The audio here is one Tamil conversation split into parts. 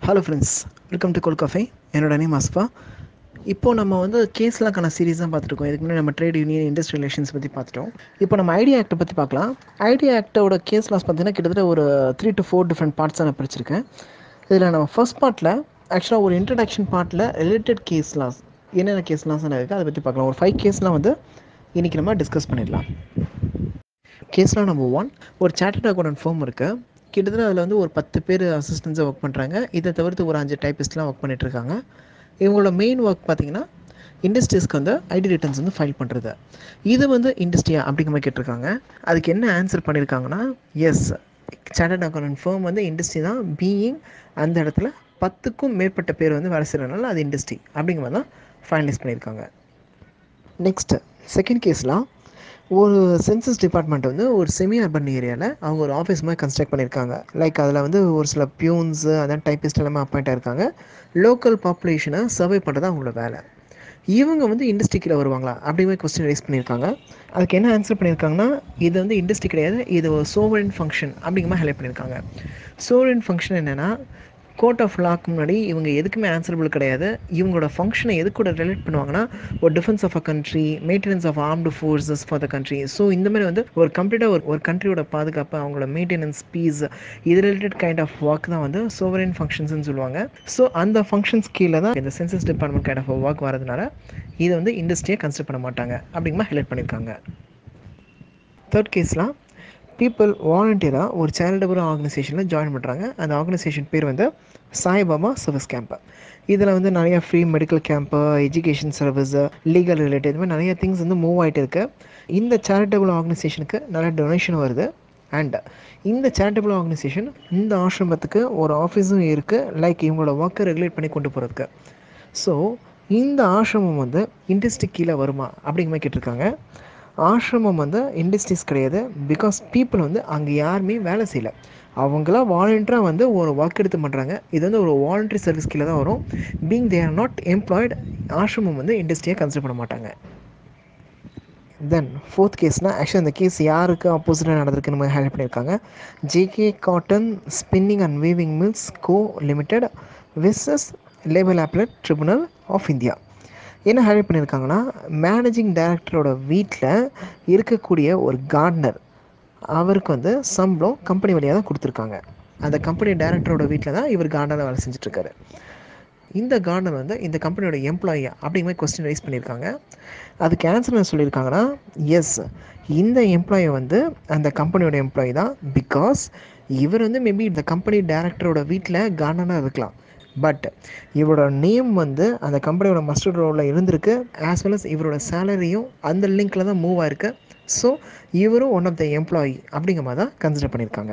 hello friends welcome to Coal Cafe என்னோட நேம் அஸ்பா இப்போது நம்ம வந்து கேஸ்லாக்கான சீரீஸ் தான் பார்த்துருக்கோம் இதுக்கு முன்னாடி நம்ம ட்ரேட் யூனியன் இண்டஸ்ட்ரி ரிலேஷன்ஸ் பற்றி பார்த்துட்டோம் இப்போ நம்ம ஐடியா ஆக்ட்டை பற்றி பார்க்கலாம் ஐடியா ஆக்டோட கேஸ் லாஸ் பார்த்தீங்கன்னா கிட்டத்தட்ட ஒரு த்ரீ டு ஃபோர் டிஃப்ரெண்ட் பார்ட்ஸாக நான் பிரிச்சிருக்கேன் இதில் நம்ம ஃபர்ஸ்ட் பார்ட்டில் ஆக்சுவலாக ஒரு இன்ட்ரடக்ஷன் பார்ட்டில் ரிலேட்டட் கேஸ் லாஸ் என்னென்ன கேஸ் லாஸ் இருக்குது அதை பற்றி பார்க்கலாம் ஒரு ஃபைவ் கேஸ்லாம் வந்து இன்றைக்கி நம்ம டிஸ்கஸ் பண்ணிடலாம் கேஸ்லாம் நம்பர் ஒன் ஒரு சார்ட்டர்ட் அக்கௌண்டன்ட் ஃபார்ம் இருக்குது கிட்டத்தட்ட அதில் வந்து ஒரு பத்து பேர் அசிஸ்டன்ஸாக ஒர்க் பண்ணுறாங்க இதை தவிர்த்து ஒரு அஞ்சு டைப்பிஸ்ட்லாம் ஒர்க் பண்ணிட்டு இருக்காங்க இவங்களோட மெயின் ஒர்க் பார்த்தீங்கன்னா இண்டஸ்ட்ரீஸ்க்கு வந்து ஐடி ரிட்டர்ன்ஸ் வந்து ஃபைல் பண்ணுறது இது வந்து இண்டஸ்ட்ரியா அப்படிங்கிற மாதிரி கேட்டிருக்காங்க அதுக்கு என்ன ஆன்சர் பண்ணியிருக்காங்கன்னா எஸ் சார்ட்டர்ட் அக்கௌண்டன்ட் ஃபேம் வந்து இண்டஸ்ட்ரி தான் பீயிங் அந்த இடத்துல பத்துக்கும் மேற்பட்ட பேர் வந்து வேலை செய்கிறனால அது இண்டஸ்ட்ரி அப்படிங்கிற மாதிரி தான் ஃபைனலைஸ் பண்ணியிருக்காங்க நெக்ஸ்ட்டு செகண்ட் கேஸ்லாம் ஒரு சென்சஸ் டிபார்ட்மெண்ட் வந்து ஒரு செமி அர்பன் ஏரியாவில் அவங்க ஒரு ஆஃபீஸ் மாதிரி கன்ஸ்ட்ரக்ட் பண்ணியிருக்காங்க லைக் அதில் வந்து ஒரு சில பியூன்ஸு அதான் டைப்பிஸ்ட் எல்லாமே அப்பாயிண்ட் ஆயிருக்காங்க லோக்கல் பாப்புலேஷனை சர்வே பண்ணுறது அவங்களோட வேலை இவங்க வந்து இண்டஸ்ட்ரி கீழே வருவாங்களா அப்படிங்கிற கொஸ்டின் ரைஸ் பண்ணியிருக்காங்க அதுக்கு என்ன ஆன்சர் பண்ணியிருக்காங்கன்னா இது வந்து இண்டஸ்ட்ரி கிடையாது இது ஒரு சோவரின் ஃபங்க்ஷன் அப்படிங்கிற மாதிரி ஹைலைட் பண்ணியிருக்காங்க சோவரின் ஃபங்க்ஷன் என்னென்னா கோர்ட் ஆஃப் லாக்கு முன்னாடி இவங்க எதுக்குமே ஆன்சரபிள் கிடையாது இவங்களோட ஃபங்க்ஷனை எது கூட ரிலேட் பண்ணுவாங்கன்னா ஒரு defence of a country maintenance of armed forces for the country so இந்த மாதிரி வந்து ஒரு கம்ப்ளீட்டாக ஒரு ஒரு கண்ட்ரியோட பாதுகாப்பு அவங்களோட மெயின்டெனன்ஸ் பீஸ் இது ரிலேட்டட் கைண்ட் ஆஃப் ஒர்க் தான் வந்து சோவரின் ஃபங்க்ஷன்ஸ்னு சொல்லுவாங்க ஸோ அந்த ஃபங்க்ஷன்ஸ் கீழே தான் இந்த census department kind of work வரதுனால இதை வந்து இண்டஸ்ட்ரியை கன்சிடர் பண்ண மாட்டாங்க அப்படிங்கிற ஹைலைட் பண்ணியிருக்காங்க தேர்ட் கேஸ்லாம் பீப்புள் வாலண்டியராக ஒரு சேரிட்டபிள் ஆர்கனைசேஷனில் ஜாயின் பண்ணுறாங்க அந்த ஆர்கனைசேஷன் பேர் வந்து சாய்பாபா சர்வீஸ் கேம்ப்பு இதில் வந்து நிறைய free medical camp education service legal related இது மாதிரி நிறைய திங்ஸ் வந்து மூவ் ஆகிட்டு இருக்கு இந்த சேரிட்டபிள் ஆர்கனைசேஷனுக்கு நிறைய டொனேஷன் வருது அண்ட் இந்த சேரிட்டபிள் ஆர்கனைசேஷன் இந்த ஆசிரமத்துக்கு ஒரு ஆஃபீஸும் இருக்குது லைக் இவங்களோட ஒர்க்கை ரெகுலேட் பண்ணி கொண்டு போகிறதுக்கு ஸோ இந்த ஆசிரமம் வந்து இண்டஸ்ட்ரி கீழே வருமா அப்படிங்கிற மாதிரி கேட்டிருக்காங்க ஆசிரமம் வந்து இண்டஸ்ட்ரீஸ் கிடையாது பிகாஸ் பீப்புள் வந்து அங்கே யாருமே வேலை செய்யலை அவங்களாம் வாலண்டியராக வந்து ஒரு ஒர்க் எடுத்து பண்ணுறாங்க இது வந்து ஒரு வாலண்டரி சர்வீஸ் கீழே தான் வரும் being they are not employed ஆசிரமம் வந்து இண்டஸ்ட்ரியை கன்சிடர் பண்ண மாட்டாங்க தென் ஃபோர்த் கேஸ்னால் ஆக்சுவலி அந்த கேஸ் யாருக்கு ஆப்போசிட்டாக நடந்திருக்குன்னு மாதிரி ஹேண்ட் பண்ணியிருக்காங்க JK cotton spinning and weaving mills co limited versus labour appellate tribunal of India என்ன ஹைலைட் பண்ணியிருக்காங்கன்னா மேனேஜிங் டைரக்டரோட வீட்டில் இருக்கக்கூடிய ஒரு கார்டனர் அவருக்கு வந்து சம்பளம் கம்பெனி வழியாக தான் கொடுத்துருக்காங்க அந்த கம்பெனி டைரக்டரோட வீட்டில் தான் இவர் கார்டனராக வேலை செஞ்சுட்ருக்காரு இந்த கார்டனர் வந்து இந்த கம்பெனியோட எம்ப்ளாயி அப்படிங்கிற மாதிரி கொஸ்டின் ரைஸ் பண்ணியிருக்காங்க அதுக்கு ஆன்சர் என்ன சொல்லியிருக்காங்கன்னா எஸ் இந்த எம்ப்ளாயி வந்து அந்த கம்பெனியோட எம்ப்ளாயி தான் பிகாஸ் இவர் வந்து மேபி இந்த கம்பெனி டைரக்டரோட வீட்டில் கார்டனராக இருக்கலாம் பட் இவரோட நேம் வந்து அந்த கம்பெனியோட மஸ்டர் ரோலில் இருந்திருக்கு ஆஸ் வெல் அஸ் இவரோட சேலரியும் அந்த லிங்க்கில் தான் மூவ் ஆயிருக்கு ஸோ இவரும் ஒன் ஆஃப் த எம்ப்ளாயி அப்படிங்கிற மாதிரி தான் கன்சிடர் பண்ணியிருக்காங்க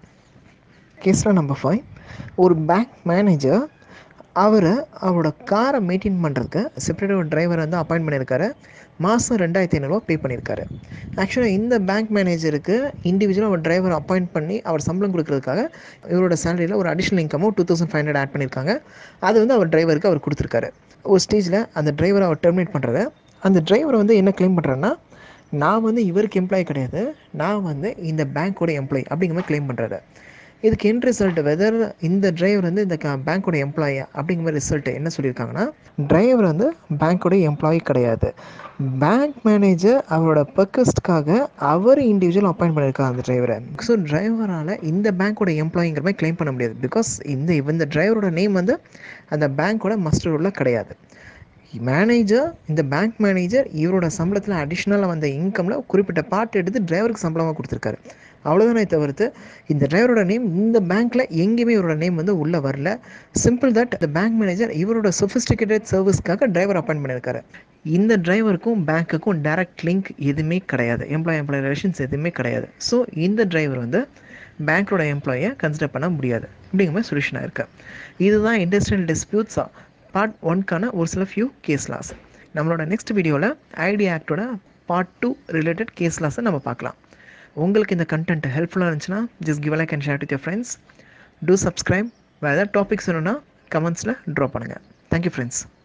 கேஸ்லாம் நம்பர் ஃபைவ் ஒரு பேங்க் மேனேஜர் அவர் அவரோட காரை மெயின்டைன் பண்ணுறதுக்கு செப்பரேட் ஒரு டிரைவர் வந்து அப்பாயிண்ட் பண்ணியிருக்காரு மாதம் ரெண்டாயிரத்தி ஐநூறுரூவா பே பண்ணியிருக்காரு ஆக்சுவலாக இந்த பேங்க் மேனேஜருக்கு இண்டிவிஜுவலாக ஒரு டிரைவர் அப்பாயிண்ட் பண்ணி அவர் சம்பளம் கொடுக்கறதுக்காக இவரோட சேலரியில் ஒரு அடிஷ்னல் இன்கமும் two thousand five hundred add பண்ணியிருக்காங்க அது வந்து அவர் டிரைவருக்கு அவர் கொடுத்துருக்காரு ஒரு ஸ்டேஜில் அந்த டிரைவரை அவர் டெர்மினேட் பண்ணுறாரு அந்த டிரைவர் வந்து என்ன கிளைம் பண்ணுறாருன்னா நான் வந்து இவருக்கு எம்ப்ளாயி கிடையாது நான் வந்து இந்த பேங்க்கோட எம்ப்ளாயி அப்படிங்கிற மாதிரி கிளைம் பண்ணுறாரு இதுக்கு என் ரிசல்ட் வெதர் இந்த டிரைவர் வந்து இந்த பேங்க்கோட எம்ப்ளாயி அப்படிங்கிற மாதிரி ரிசல்ட் என்ன சொல்லியிருக்காங்கன்னா டிரைவர் வந்து பேங்க்கோட எம்ப்ளாயி கிடையாது பேங்க் மேனேஜர் அவரோட பர்கஸ்ட்காக அவர் இண்டிவிஜுவல் அப்பாயிண்ட் பண்ணியிருக்காங்க அந்த டிரைவரை ஸோ டிரைவரால் இந்த பேங்க்கோட எம்ப்ளாயிங்கிற மாதிரி கிளைம் பண்ண முடியாது பிகாஸ் இந்த இந்த டிரைவரோட நேம் வந்து அந்த பேங்க்கோட மஸ்டர் ரோலில் கிடையாது மேனேஜர் இந்த பேங்க் மேனேஜர் இவரோட சம்பளத்தில் அடிஷ்னலாக வந்த இன்கமில் குறிப்பிட்ட பார்ட் எடுத்து டிரைவருக்கு சம்பளமாக கொடுத்துருக்காரு அவ்வளோதானே தவிர்த்து இந்த டிரைவரோட நேம் இந்த பேங்க்கில் எங்கேயுமே இவரோட நேம் வந்து உள்ளே வரல சிம்பிள் தட் இந்த பேங்க் மேனேஜர் இவரோட சொஃபிஸ்டிகேட்டட் சர்வீஸ்க்காக டிரைவர் அப்பாயிண்ட் பண்ணியிருக்காரு இந்த டிரைவருக்கும் பேங்க்குக்கும் டைரக்ட் லிங்க் எதுவுமே கிடையாது எம்ப்ளாய் எம்ப்ளாய் ரிலேஷன்ஸ் எதுவுமே கிடையாது ஸோ இந்த டிரைவர் வந்து பேங்க்கோட எம்ப்ளாயை கன்சிடர் பண்ண முடியாது அப்படிங்கிற மாதிரி சொல்யூஷனாக இருக்குது இதுதான் இண்டஸ்ட்ரியல் டிஸ்பியூட்ஸாக பார்ட் ஒன்க்கான ஒரு சில ஃபியூ கேஸ் லாஸ் நம்மளோட நெக்ஸ்ட் வீடியோவில் ஐடி ஆக்டோட பார்ட் டூ ரிலேட்டட் கேஸ் லாஸை நம்ம பார்க்கலாம் உங்களுக்கு இந்த கண்டென்ட் ஹெல்ப்ஃபுல்லாக இருந்துச்சுன்னா just give like and share with your friends to subscribe வேறு ஏதாவது டாபிக்ஸ் வேணும்னா கமெண்ட்ஸில் ட்ராப் பண்ணுங்கள் தேங்க்யூ ஃப்ரெண்ட்ஸ்